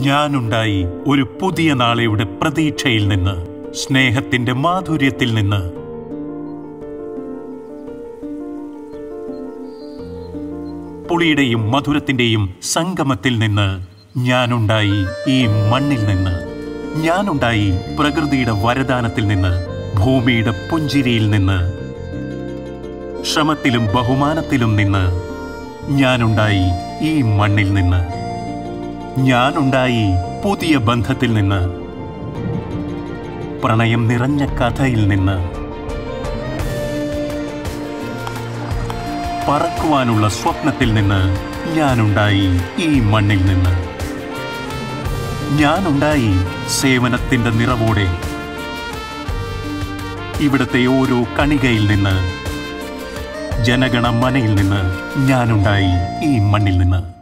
ഞാനുണ്ടായി ഒരു പുതിയ നാളെയുടെ പ്രതീക്ഷയിൽ നിന്ന് സ്നേഹത്തിന്റെ മാധുര്യത്തിൽ നിന്ന് പുളിയുടെയും മധുരത്തിന്റെയും സംഗമത്തിൽ നിന്ന് ഞാനുണ്ടായി ഈ മണ്ണിൽ നിന്ന് ഞാനുണ്ടായി പ്രകൃതിയുടെ വരദാനത്തിൽ നിന്ന് ഭൂമിയുടെ പുഞ്ചിരിയിൽ നിന്ന് ശ്രമത്തിലും ബഹുമാനത്തിലും നിന്ന് ഞാനുണ്ടായി ഈ മണ്ണിൽ നിന്ന് ഞാനുണ്ടായി പുതിയ ബന്ധത്തിൽ നിന്ന് പ്രണയം നിറഞ്ഞ കഥയിൽ നിന്ന് പറക്കുവാനുള്ള സ്വപ്നത്തിൽ നിന്ന് ഞാനുണ്ടായി ഈ മണ്ണിൽ നിന്ന് ഞാനുണ്ടായി സേവനത്തിന്റെ നിറവോടെ ഇവിടുത്തെ ഓരോ കണികയിൽ നിന്ന് ജനഗണമനയിൽ നിന്ന് ഞാനുണ്ടായി ഈ മണ്ണിൽ നിന്ന്